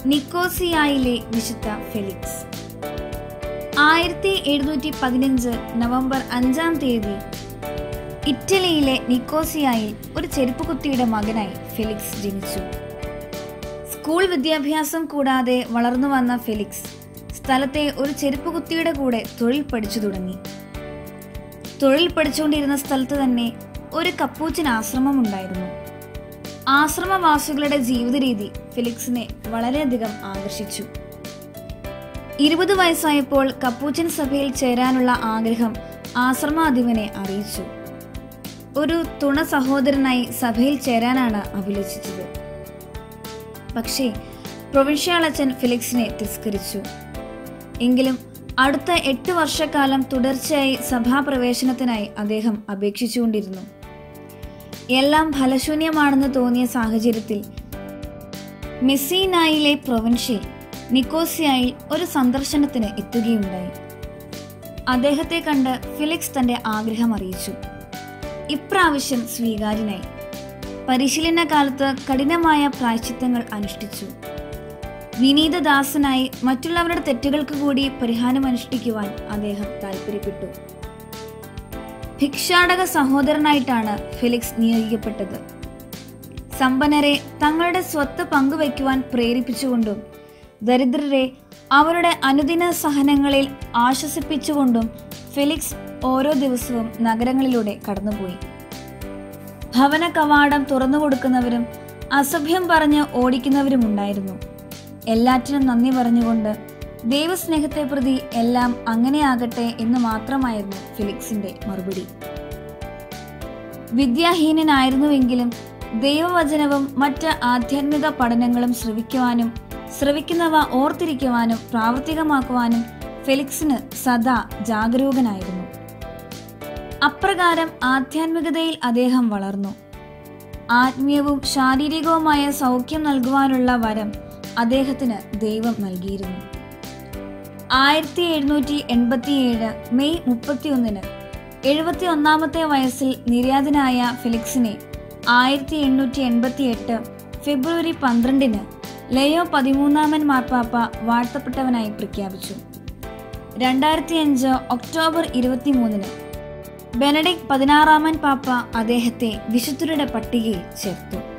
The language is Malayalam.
നിക്കോസിയായിലെ വിശുദ്ധ ഫെലിക്സ് ആയിരത്തി എഴുന്നൂറ്റി പതിനഞ്ച് നവംബർ അഞ്ചാം തീയതി ഇറ്റലിയിലെ നിക്കോസിയായിൽ ഒരു ചെരുപ്പുകുത്തിയുടെ മകനായി ഫെലിക്സ് ജനിച്ചു സ്കൂൾ വിദ്യാഭ്യാസം കൂടാതെ വളർന്നു വന്ന ഫെലിക്സ് സ്ഥലത്തെ ഒരു ചെരുപ്പുകുത്തിയുടെ കൂടെ തൊഴിൽ പഠിച്ചു തുടങ്ങി തൊഴിൽ പഠിച്ചുകൊണ്ടിരുന്ന സ്ഥലത്ത് തന്നെ ഒരു കപ്പൂച്ചിൻ ആശ്രമം ഉണ്ടായിരുന്നു ആശ്രമവാസികളുടെ ജീവിത രീതി ഫിലിക്സിനെ വളരെയധികം ആകർഷിച്ചു ഇരുപത് വയസ്സായപ്പോൾ കപ്പൂച്ചൻ സഭയിൽ ചേരാനുള്ള ആഗ്രഹം ആശ്രമാധിപനെ അറിയിച്ചു ഒരു തുണ സഹോദരനായി സഭയിൽ ചേരാനാണ് അഭിലഷിച്ചത് പക്ഷേ പ്രൊവിൻഷ്യാളച്ചൻ ഫിലിക്സിനെ തിരസ്കരിച്ചു എങ്കിലും അടുത്ത എട്ട് വർഷക്കാലം തുടർച്ചയായി സഭാപ്രവേശനത്തിനായി അദ്ദേഹം അപേക്ഷിച്ചുകൊണ്ടിരുന്നു എല്ലാം ഫലശൂന്യമാണെന്ന് തോന്നിയ സാഹചര്യത്തിൽ മെസ്സിനായിലെ പ്രൊവിൻഷ്യയിൽ നിക്കോസിയായിൽ ഒരു സന്ദർശനത്തിന് എത്തുകയുണ്ടായി അദ്ദേഹത്തെ കണ്ട് ഫിലിക്സ് തന്റെ ആഗ്രഹം അറിയിച്ചു ഇപ്രാവശ്യം സ്വീകാര്യനായി പരിശീലന കാലത്ത് കഠിനമായ പ്രായശ്ചിത്തങ്ങൾ അനുഷ്ഠിച്ചു വിനീതദാസനായി മറ്റുള്ളവരുടെ തെറ്റുകൾക്ക് കൂടി പരിഹാരം അനുഷ്ഠിക്കുവാൻ അദ്ദേഹം താല്പര്യപ്പെട്ടു ഭിക്ഷാടക സഹോദരനായിട്ടാണ് ഫെലിക്സ് നിയോഗിക്കപ്പെട്ടത് സമ്പന്നരെ തങ്ങളുടെ സ്വത്ത് പങ്കുവയ്ക്കുവാൻ പ്രേരിപ്പിച്ചുകൊണ്ടും ദരിദ്രരെ അവരുടെ അനുദിന സഹനങ്ങളിൽ ആശ്വസിപ്പിച്ചുകൊണ്ടും ഫെലിക്സ് ഓരോ ദിവസവും നഗരങ്ങളിലൂടെ കടന്നുപോയി ഭവന കവാടം തുറന്നു കൊടുക്കുന്നവരും അസഭ്യം പറഞ്ഞ് ഓടിക്കുന്നവരും ഉണ്ടായിരുന്നു എല്ലാറ്റിനും നന്ദി പറഞ്ഞുകൊണ്ട് ദൈവസ്നേഹത്തെ പ്രതി എല്ലാം അങ്ങനെയാകട്ടെ എന്ന് മാത്രമായിരുന്നു ഫിലിക്സിന്റെ മറുപടി വിദ്യാഹീനനായിരുന്നുവെങ്കിലും ദൈവവചനവും മറ്റ് ആധ്യാത്മിക പഠനങ്ങളും ശ്രവിക്കുവാനും ശ്രവിക്കുന്നവ ഓർത്തിരിക്കുവാനും പ്രാവർത്തികമാക്കുവാനും ഫെലിക്സിന് സദാ ജാഗരൂകനായിരുന്നു അപ്രകാരം ആധ്യാത്മികതയിൽ അദ്ദേഹം വളർന്നു ആത്മീയവും ശാരീരികവുമായ സൗഖ്യം നൽകുവാനുള്ള വരം അദ്ദേഹത്തിന് ദൈവം നൽകിയിരുന്നു ആയിരത്തി എഴുന്നൂറ്റി എൺപത്തിയേഴ് മെയ് മുപ്പത്തിയൊന്നിന് എഴുപത്തി ഒന്നാമത്തെ വയസ്സിൽ നിര്യാതനായ ഫിലിക്സിനെ ആയിരത്തി എണ്ണൂറ്റി എൺപത്തി എട്ട് ഫെബ്രുവരി പന്ത്രണ്ടിന് ലയോ പതിമൂന്നാമൻ മാർപ്പാപ്പ വാഴ്ത്തപ്പെട്ടവനായി പ്രഖ്യാപിച്ചു രണ്ടായിരത്തി അഞ്ച് ഒക്ടോബർ ഇരുപത്തിമൂന്നിന് ബെനഡിക് പതിനാറാമൻ പാപ്പ അദ്ദേഹത്തെ വിശുദ്ധരുടെ പട്ടികയിൽ ചേർത്തു